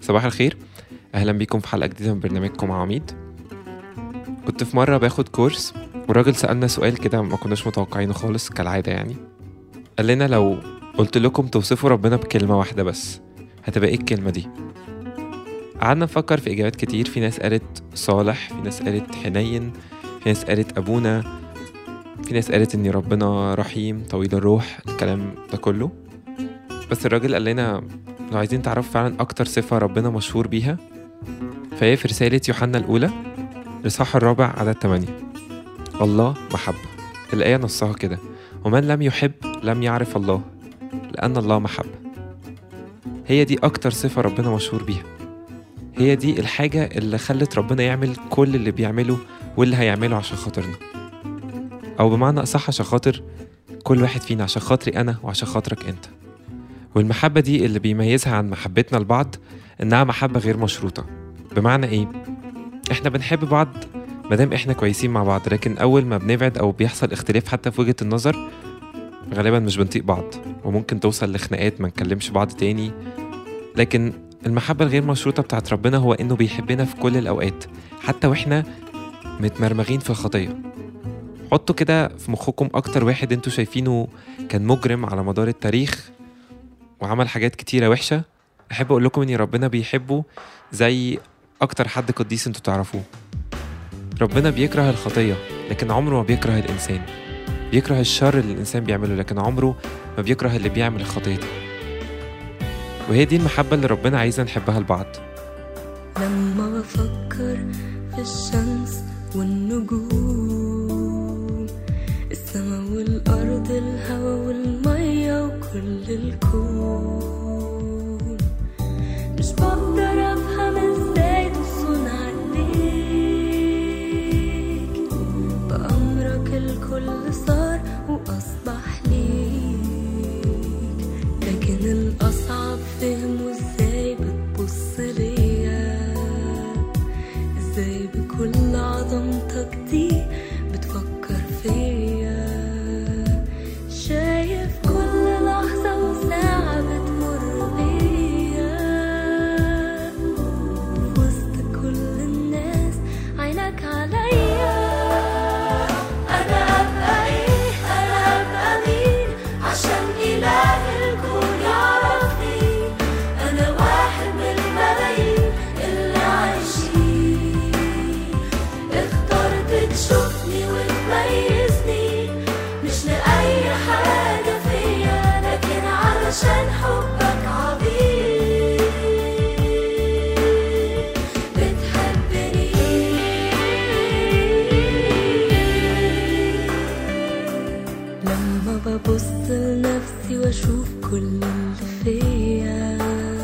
صباح الخير اهلا بيكم في حلقه جديده من برنامجكم عميد كنت في مره باخد كورس والراجل سالنا سؤال كده ما كناش متوقعينه خالص كالعاده يعني قال لنا لو قلت لكم توصفوا ربنا بكلمه واحده بس هتبقى ايه الكلمه دي قعدنا نفكر في اجابات كتير في ناس قالت صالح في ناس قالت حنين في ناس قالت ابونا في ناس قالت ان ربنا رحيم طويل الروح الكلام ده كله بس الراجل قال لنا لو عايزين تعرفوا فعلا اكتر صفة ربنا مشهور بيها فهي في رسالة يوحنا الأولى الإصحاح الرابع عدد 8 الله محبة الآية نصها كده ومن لم يحب لم يعرف الله لأن الله محبة هي دي أكتر صفة ربنا مشهور بيها هي دي الحاجة اللي خلت ربنا يعمل كل اللي بيعمله واللي هيعمله عشان خاطرنا أو بمعنى أصح عشان خاطر كل واحد فينا عشان خاطري أنا وعشان خاطرك أنت والمحبة دي اللي بيميزها عن محبتنا لبعض إنها محبة غير مشروطة بمعنى إيه؟ إحنا بنحب بعض مادام إحنا كويسين مع بعض لكن أول ما بنبعد أو بيحصل اختلاف حتى في وجهة النظر غالبا مش بنطيق بعض وممكن توصل لخناقات ما نكلمش بعض تاني لكن المحبة الغير مشروطة بتاعت ربنا هو إنه بيحبنا في كل الأوقات حتى وإحنا متمرمغين في الخطية حطوا كده في مخكم أكتر واحد انتوا شايفينه كان مجرم على مدار التاريخ وعمل حاجات كتيرة وحشة أحب أقول لكم إن ربنا بيحبه زي أكتر حد قديس انتوا تعرفوه ربنا بيكره الخطية لكن عمره ما بيكره الإنسان بيكره الشر اللي الإنسان بيعمله لكن عمره ما بيكره اللي بيعمل الخطية دي وهي دي المحبة اللي ربنا عايزنا نحبها لبعض لما بفكر في الشمس والنجوم السما والأرض الهوا والمية وكل الكون مش بقدر أفهم ازاي تصون عليك بأمرك الكل صار وأصبح ليك لكن الأصعب فهمه ازاي بتبص ليا ازاي بكل عظمتك دي بتفكر فيا شايف كل لحظة وساعة بتمر بيا في وسط كل الناس عينك عليا أنا أبقى إيه أنا أبقى مين عشان إله الكون يعرفني أنا واحد من الملايين اللي عايشين اخترت تشوفني وتميزني مش لأي حاجة فيا لكن علشان حبك عظيم بتحبني لما ببص لنفسي واشوف كل اللي فيا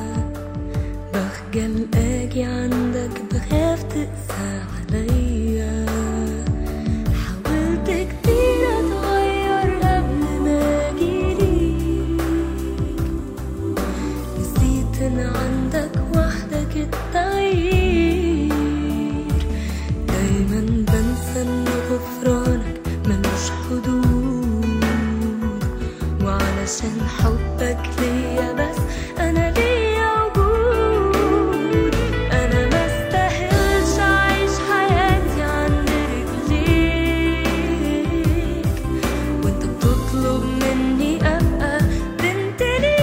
بخجل اجي عندك بخاف تقسى عليا حاولت كتير اتغير قبل ما اجيليك نسيت ان عندك وحدك التغيير دايما بنسى ان غفرانك ملوش حدود وعلشان حبك ليا بس انا ليا وجود انا ما استاهلش اعيش حياتي عند رجليك وانت بتطلب مني ابقى بنت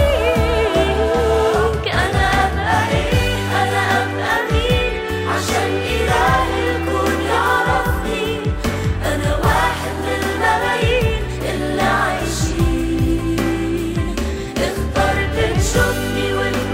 ليك انا ابقى ايه انا ابقى مين عشان اله الكون يعرفني انا واحد من الملايين اللي عايشين اخترت تشوفني وانت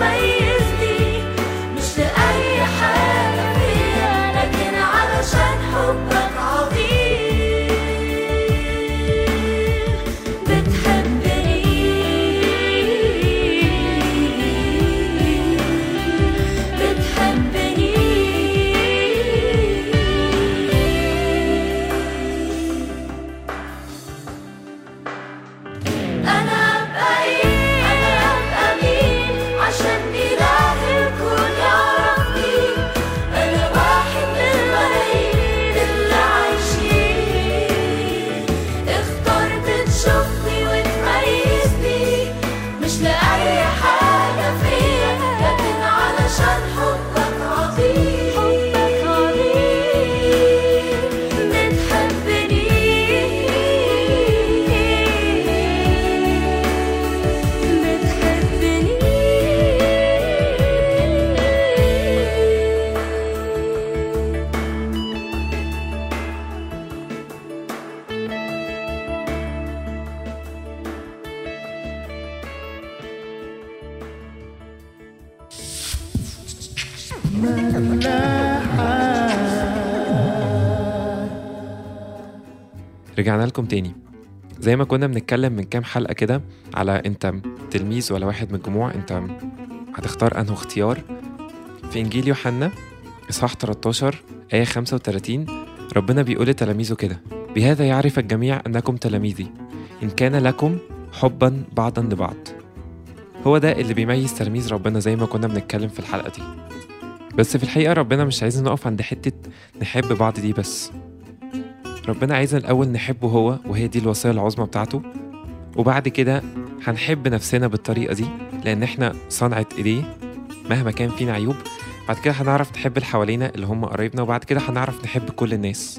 رجعنا لكم تاني زي ما كنا بنتكلم من كام حلقة كده على انت تلميذ ولا واحد من الجموع انت هتختار انه اختيار في انجيل يوحنا اصحاح 13 آية 35 ربنا بيقول لتلاميذه كده بهذا يعرف الجميع انكم تلاميذي ان كان لكم حبا بعضا لبعض هو ده اللي بيميز تلاميذ ربنا زي ما كنا بنتكلم في الحلقة دي بس في الحقيقة ربنا مش عايزنا نقف عند حتة نحب بعض دي بس ربنا عايزنا الأول نحبه هو وهي دي الوصية العظمى بتاعته وبعد كده هنحب نفسنا بالطريقة دي لأن احنا صنعة إيديه مهما كان فينا عيوب بعد كده هنعرف نحب اللي حوالينا اللي هم قرايبنا وبعد كده هنعرف نحب كل الناس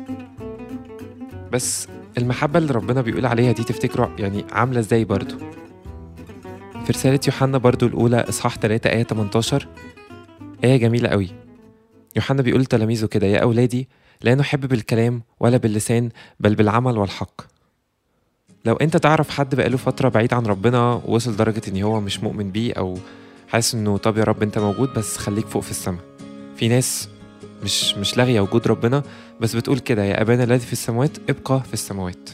بس المحبة اللي ربنا بيقول عليها دي تفتكروا يعني عاملة ازاي برضو في رسالة يوحنا برضو الأولى إصحاح 3 آية 18 آية جميلة قوي يوحنا بيقول لتلاميذه كده يا أولادي لا نحب بالكلام ولا باللسان بل بالعمل والحق لو انت تعرف حد بقاله فترة بعيد عن ربنا ووصل درجة ان هو مش مؤمن بيه او حاسس انه طب يا رب انت موجود بس خليك فوق في السماء في ناس مش مش لاغية وجود ربنا بس بتقول كده يا ابانا الذي في السماوات ابقى في السماوات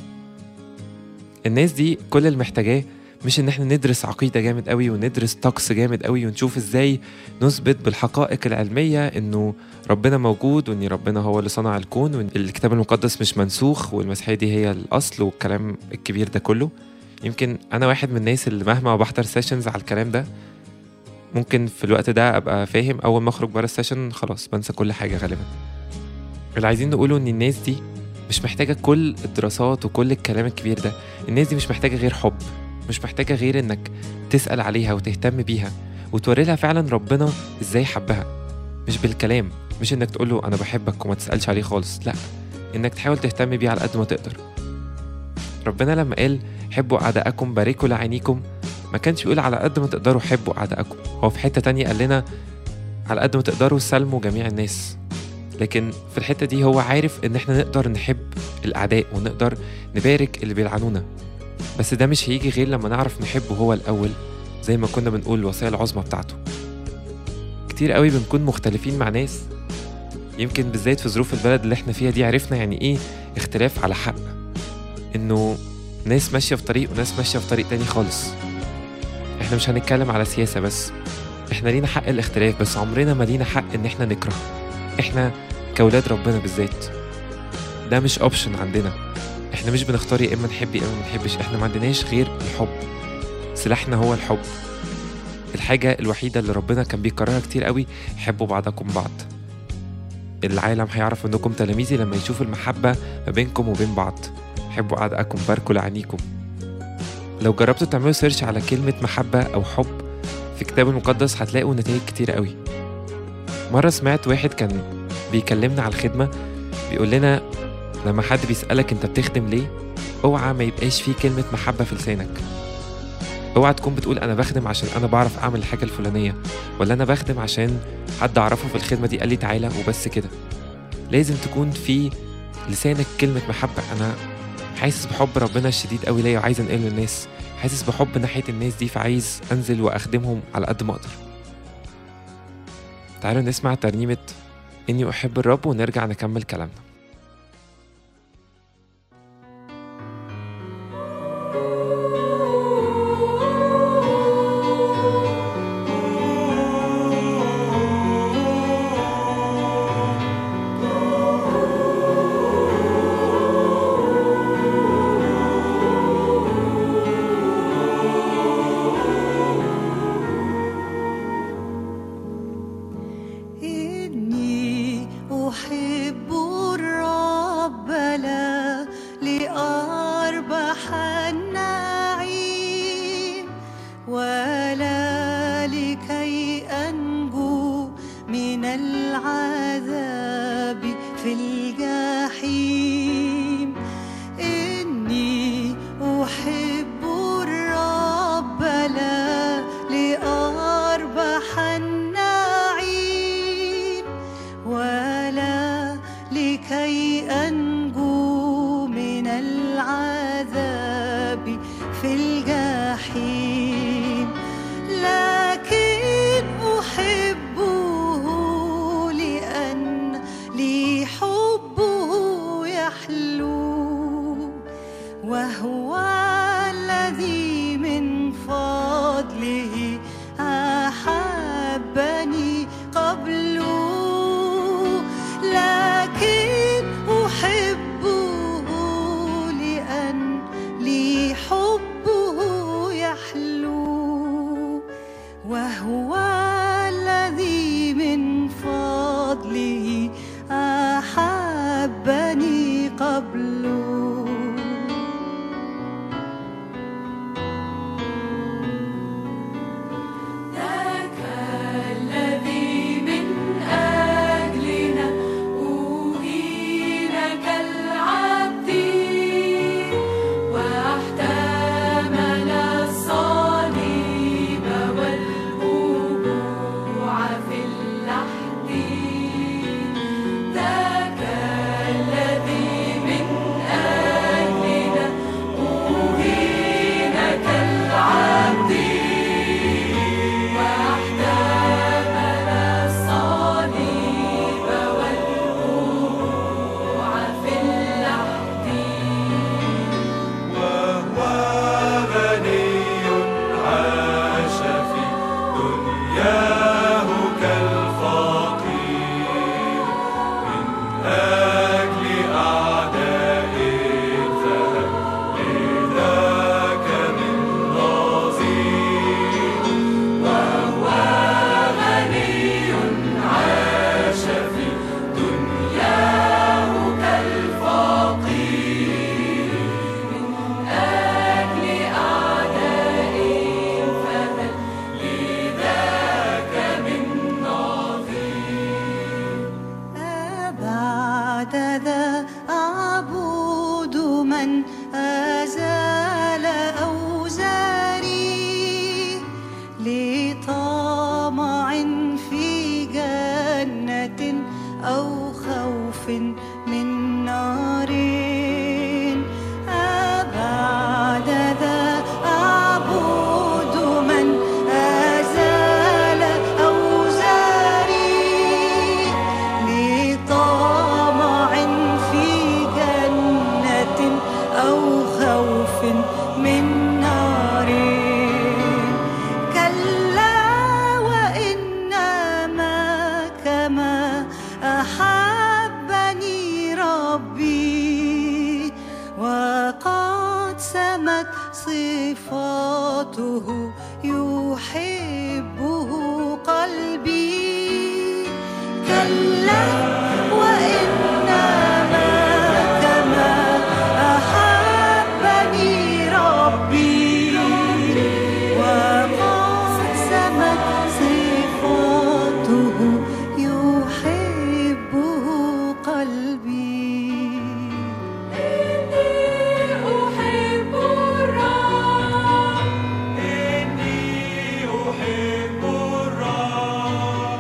الناس دي كل اللي محتاجاه مش ان احنا ندرس عقيدة جامد قوي وندرس طقس جامد قوي ونشوف ازاي نثبت بالحقائق العلمية انه ربنا موجود وان ربنا هو اللي صنع الكون وان الكتاب المقدس مش منسوخ والمسيحية دي هي الاصل والكلام الكبير ده كله يمكن انا واحد من الناس اللي مهما بحضر سيشنز على الكلام ده ممكن في الوقت ده ابقى فاهم اول ما اخرج بره السيشن خلاص بنسى كل حاجة غالبا اللي عايزين نقوله ان الناس دي مش محتاجة كل الدراسات وكل الكلام الكبير ده الناس دي مش محتاجة غير حب مش محتاجة غير انك تسأل عليها وتهتم بيها وتوري لها فعلا ربنا ازاي حبها مش بالكلام مش انك تقول له انا بحبك وما تسألش عليه خالص لا انك تحاول تهتم بيه على قد ما تقدر ربنا لما قال حبوا اعدائكم باركوا لعينيكم ما كانش بيقول على قد ما تقدروا حبوا اعدائكم هو في حتة تانية قال لنا على قد ما تقدروا سلموا جميع الناس لكن في الحتة دي هو عارف ان احنا نقدر نحب الاعداء ونقدر نبارك اللي بيلعنونا بس ده مش هيجي غير لما نعرف نحبه هو الأول زي ما كنا بنقول الوصية العظمى بتاعته كتير قوي بنكون مختلفين مع ناس يمكن بالذات في ظروف البلد اللي احنا فيها دي عرفنا يعني ايه اختلاف على حق انه ناس ماشية في طريق وناس ماشية في طريق تاني خالص احنا مش هنتكلم على سياسة بس احنا لينا حق الاختلاف بس عمرنا ما لينا حق ان احنا نكره احنا كولاد ربنا بالذات ده مش اوبشن عندنا احنا مش بنختار يا اما نحب يا اما ما نحبش احنا ما عندناش غير الحب سلاحنا هو الحب الحاجة الوحيدة اللي ربنا كان بيكررها كتير قوي حبوا بعضكم بعض العالم هيعرف انكم تلاميذي لما يشوف المحبة ما بينكم وبين بعض حبوا أعدائكم باركوا لعينيكم لو جربتوا تعملوا سيرش على كلمة محبة أو حب في الكتاب المقدس هتلاقوا نتائج كتير قوي مرة سمعت واحد كان بيكلمنا على الخدمة بيقول لنا لما حد بيسألك انت بتخدم ليه اوعى ما يبقاش فيه كلمة محبة في لسانك اوعى تكون بتقول انا بخدم عشان انا بعرف اعمل الحاجة الفلانية ولا انا بخدم عشان حد اعرفه في الخدمة دي قال لي تعالى وبس كده لازم تكون في لسانك كلمة محبة انا حاسس بحب ربنا الشديد قوي ليا وعايز انقله للناس حاسس بحب ناحية الناس دي فعايز انزل واخدمهم على قد ما اقدر تعالوا نسمع ترنيمة اني احب الرب ونرجع نكمل كلامنا إني أحب فضله أحبني قبل لكن أحبه لأن لي حبه يحلو وهو الذي من فضله أحبني قبله ذاك الذي من أجلنا أهين كالعبد واحتمل الصليب والوقوع في اللحد ذاك الذي من أجلنا أهين كالعبد واحتمل الصليب والوقوع في اللحد وهو غني عاش في دنياه كالفقير من أجل أعداء فهب لذاك من نظير وهو غني عاش في دنياه كالفقير أجل أعداء فبل لذاك من نظير بعد ذا أعبد من أزال أوزاري لطمع في جنة أو خوف من نار أبعد ذا أعبد من أزال أوزاري لطمع في جنة أو خوف من نار كلا وإنما كما أحبني ربي وقد سمت صفاته يحبه قلبي كلا وإنما كما أحبني ربي وقد سمت صفاته يحبه قلبي إني أحب الرب إني أحب الرب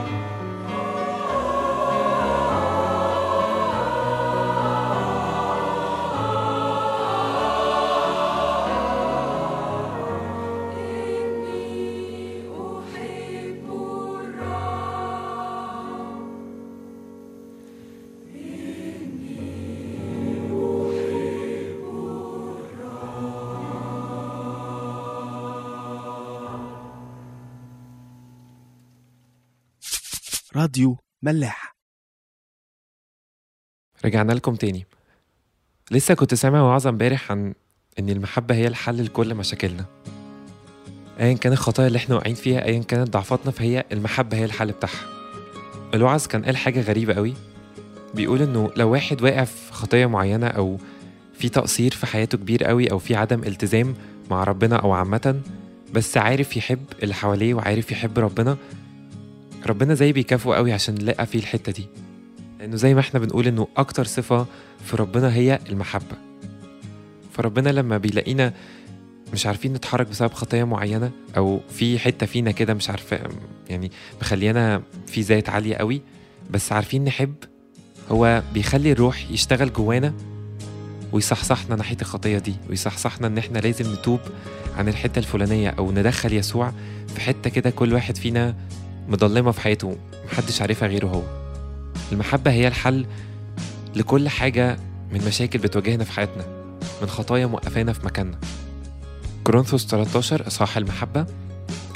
إني أحب الرب راديو ملاح رجعنا لكم تاني لسه كنت سامع وعظة امبارح عن ان المحبة هي الحل لكل مشاكلنا ايا كان الخطايا اللي احنا واقعين فيها ايا كانت ضعفاتنا فهي المحبة هي الحل بتاعها الوعظ كان قال حاجة غريبة قوي بيقول انه لو واحد واقع في خطية معينة او في تقصير في حياته كبير قوي او في عدم التزام مع ربنا او عامة بس عارف يحب اللي حواليه وعارف يحب ربنا ربنا زي بيكافئه قوي عشان نلاقي فيه الحتة دي لانه زي ما احنا بنقول انه اكتر صفة في ربنا هي المحبة فربنا لما بيلاقينا مش عارفين نتحرك بسبب خطايا معينة أو في حتة فينا كده مش عارفة يعني مخلينا في ذات عالية قوي بس عارفين نحب هو بيخلي الروح يشتغل جوانا ويصحصحنا ناحية الخطية دي ويصحصحنا إن إحنا لازم نتوب عن الحتة الفلانية أو ندخل يسوع في حتة كده كل واحد فينا مضلمة في حياته محدش عارفها غيره هو المحبة هي الحل لكل حاجة من مشاكل بتواجهنا في حياتنا من خطايا موقفانا في مكاننا كورنثوس 13 إصحاح المحبة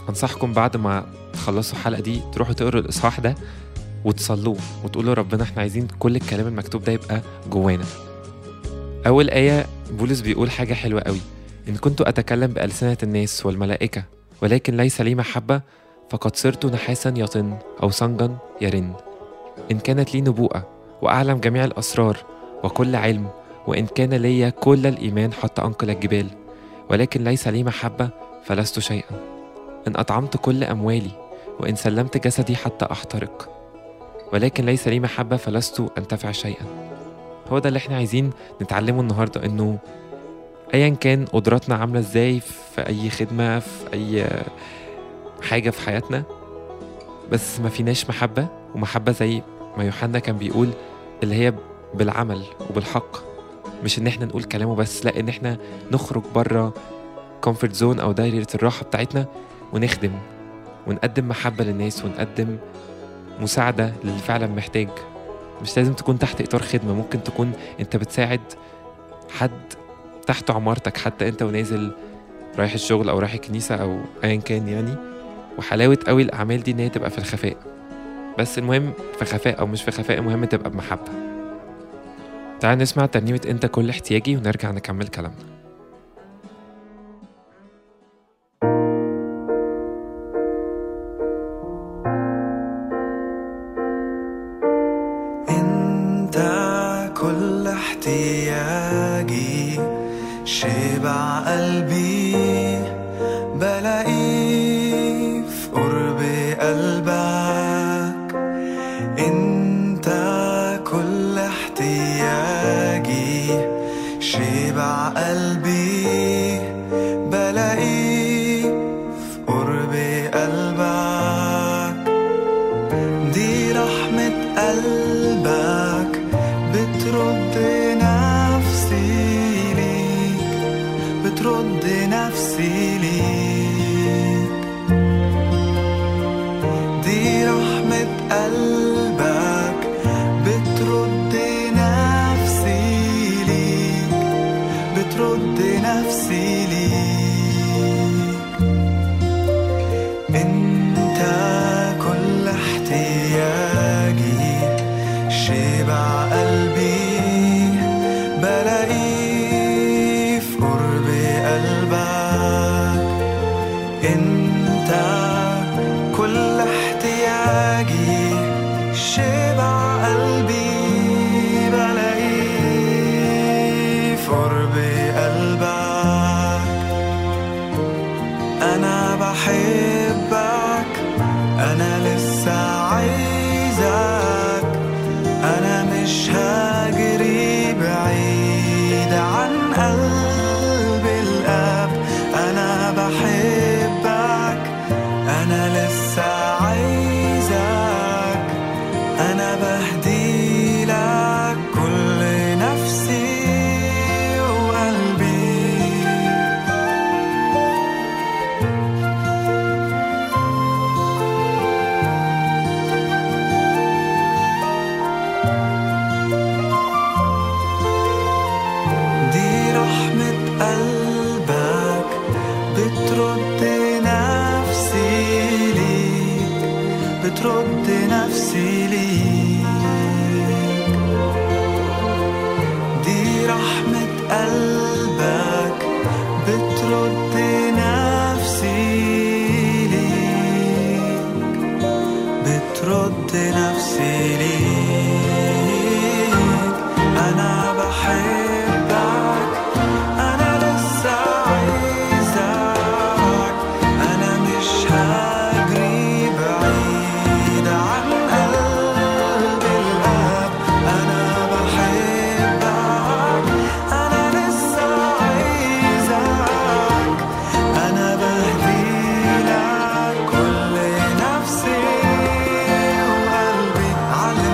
أنصحكم بعد ما تخلصوا الحلقة دي تروحوا تقروا الإصحاح ده وتصلوه وتقولوا ربنا احنا عايزين كل الكلام المكتوب ده يبقى جوانا أول آية بولس بيقول حاجة حلوة قوي إن كنت أتكلم بألسنة الناس والملائكة ولكن ليس لي محبة فقد صرت نحاسا يطن أو صنجا يرن إن كانت لي نبوءة وأعلم جميع الأسرار وكل علم وإن كان لي كل الإيمان حتى أنقل الجبال ولكن ليس لي محبة فلست شيئا إن أطعمت كل أموالي وإن سلمت جسدي حتى أحترق ولكن ليس لي محبة فلست أنتفع شيئا هو ده اللي احنا عايزين نتعلمه النهاردة إنه أيا كان قدراتنا عاملة إزاي في أي خدمة في أي حاجة في حياتنا بس ما فيناش محبة ومحبة زي ما يوحنا كان بيقول اللي هي بالعمل وبالحق مش ان احنا نقول كلامه بس لا ان احنا نخرج بره كومفورت زون او دايرة الراحة بتاعتنا ونخدم ونقدم محبة للناس ونقدم مساعدة للي فعلا محتاج مش لازم تكون تحت إطار خدمة ممكن تكون أنت بتساعد حد تحت عمارتك حتى أنت ونازل رايح الشغل أو رايح الكنيسة أو أيا كان يعني وحلاوة قوي الأعمال دي إن هي تبقى في الخفاء بس المهم في خفاء أو مش في خفاء المهم تبقى بمحبة تعال نسمع ترنيمة أنت كل احتياجي ونرجع نكمل كلامنا انت كل احتياجي شبع قلبي بلاقيه في قرب قلبك انت كل احتياجي شبع قلبي بلاقيه في قرب قلبك دي رحمة قلبك بترد نفسي ليك بترد نفسي ليك دي رحمة قلبك بترد نفسي ليك بترد نفسي ليك انت كل احتياجي شبع قلبي بلاقيه في قرب قلبك انت كل احتياجي شبع قلبي بلاقيه في قرب قلبك أنا بحبك أنا لسه عايزك أنا مش هجري بعيد عن قلب الأب أنا بحبك أنا لسه عايزك أنا بهدي لك كل نفسي وقلبي دي رحمة قلبك بترد نفسي ليك بترد نفسي ليك دي رحمة قلبك بترد نفسي ليك بترد نفسي ليك أنا بحبك أنا لسه عايزك أنا مش هجري بعيد عن قلب الأب أنا بحبك أنا لسه عايزك أنا بهدي لك كل نفسي وقلبي علمني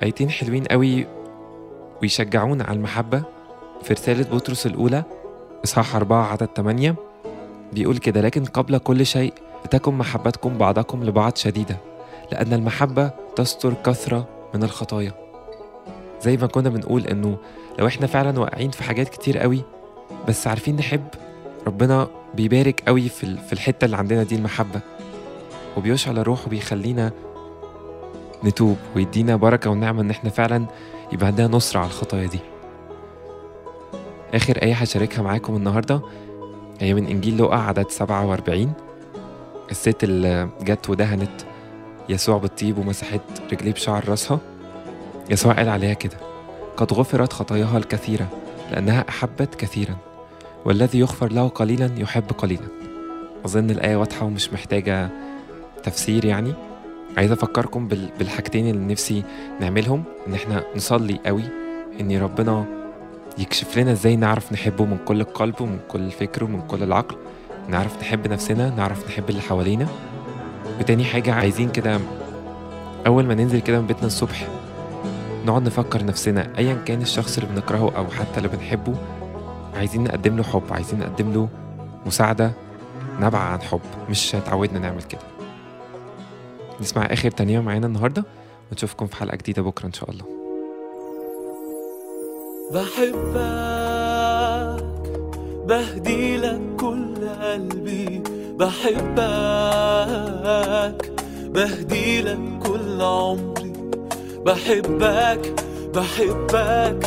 آيتين حلوين قوي ويشجعونا على المحبة في رسالة بطرس الأولى إصحاح 4 عدد 8 بيقول كده لكن قبل كل شيء لتكن محبتكم بعضكم لبعض شديدة لأن المحبة تستر كثرة من الخطايا زي ما كنا بنقول إنه لو إحنا فعلا واقعين في حاجات كتير قوي بس عارفين نحب ربنا بيبارك قوي في ال- في الحتة اللي عندنا دي المحبة وبيشعل الروح وبيخلينا نتوب ويدينا بركة ونعمة إن إحنا فعلا يبقى عندنا نصرة على الخطايا دي آخر آية هشاركها معاكم النهاردة هي من إنجيل لوقا عدد 47 الست اللي جت ودهنت يسوع بالطيب ومسحت رجليه بشعر راسها يسوع قال عليها كده قد غفرت خطاياها الكثيرة لأنها أحبت كثيرا والذي يغفر له قليلا يحب قليلا أظن الآية واضحة ومش محتاجة تفسير يعني عايز أفكركم بال- بالحاجتين اللي نفسي نعملهم إن إحنا نصلي قوي إن ربنا يكشف لنا إزاي نعرف نحبه من كل القلب ومن كل الفكر ومن كل العقل نعرف نحب نفسنا نعرف نحب اللي حوالينا وتاني حاجة عايزين كده أول ما ننزل كده من بيتنا الصبح نقعد نفكر نفسنا أيا كان الشخص اللي بنكرهه أو حتى اللي بنحبه عايزين نقدم له حب عايزين نقدم له مساعدة نابعة عن حب مش اتعودنا نعمل كده نسمع آخر ترنيمة معانا النهاردة ونشوفكم في حلقة جديدة بكرة إن شاء الله بحبك بهدي لك كل قلبي بحبك بهدي لك كل عمري بحبك بحبك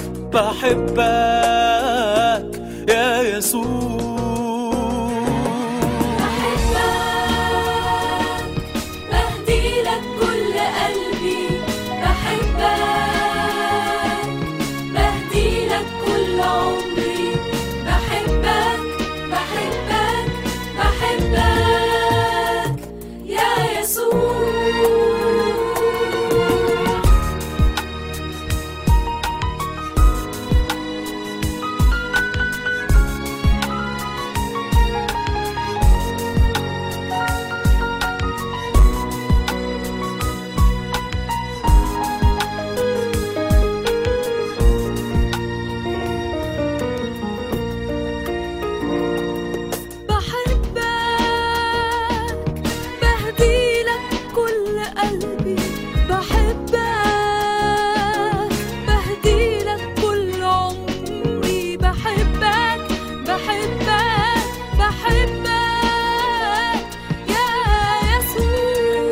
بحبك يا يسوع بحبك بهدي لك كل قلبي بحبك بهدي لك كل عمري بحبك بحبك بحبك يا يسوع بحبك بهدي لك كل قلبي بحبك بهدي لك كل عمري بحبك بحبك بحبك يا يسوع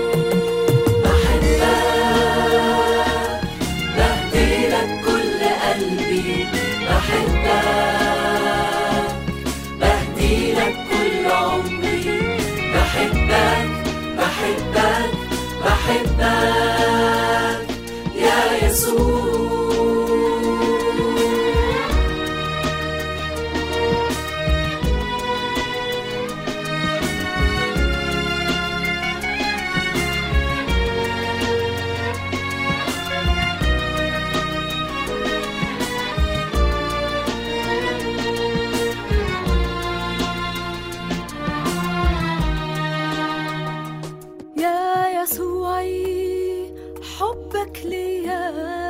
بحبك بهدي لك كل قلبي بحبك بهدي لك كل عمري بحبك بحبك بحبك يا يسوع يا يسوعي حبك ليا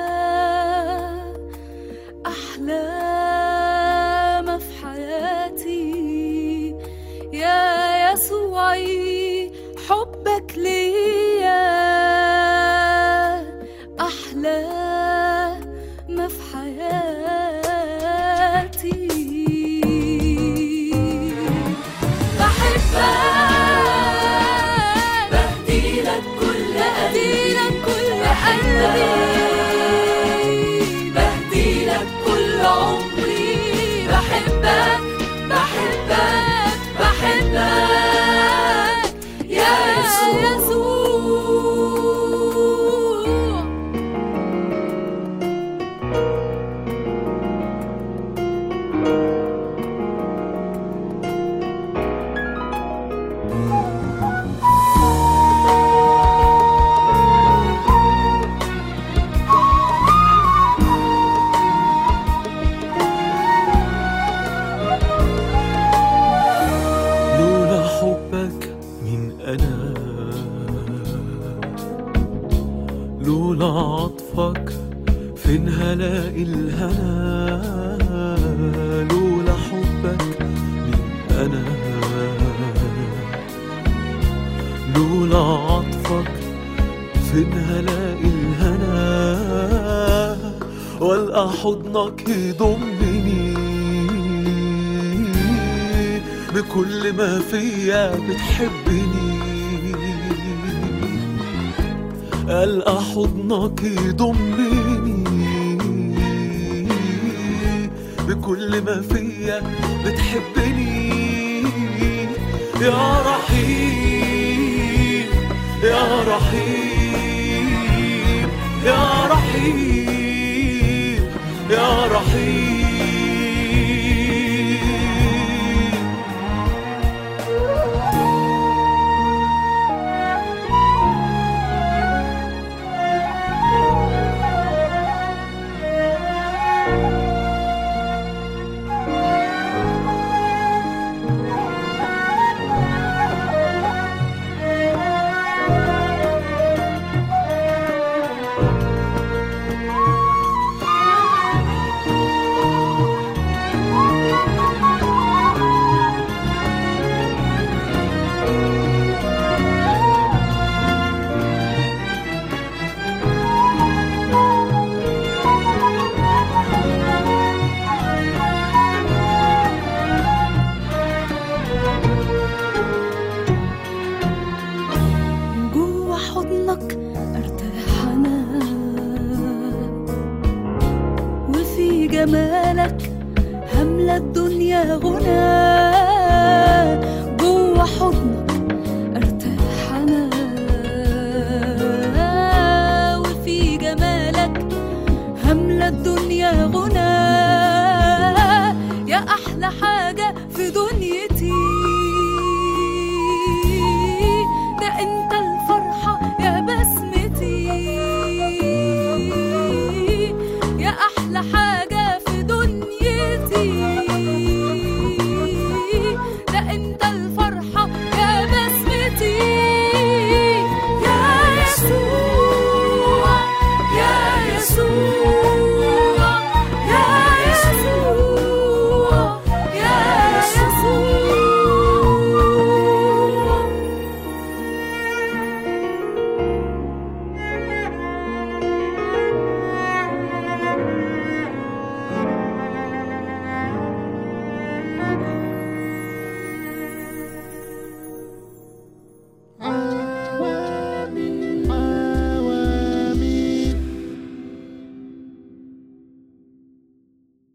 أحلى ما في حياتي يا يسوعي حبك ليا أحلى ما في حياتي بحبك بهدي لك كل قلبي بهدي لك كل عمري بحبك بحبك بحبك يا يسوع لولا حبك من أنا لولا عطفك هلاقي الهنا لولا حبك مين أنا لولا عطفك فين هلاقي الهنا والقى حضنك يضمني بكل ما فيا بتحبني ألقى حضنك يضمني بكل ما فيا بتحبني يا رحيم يا رحيم يا رحيم يا رحيم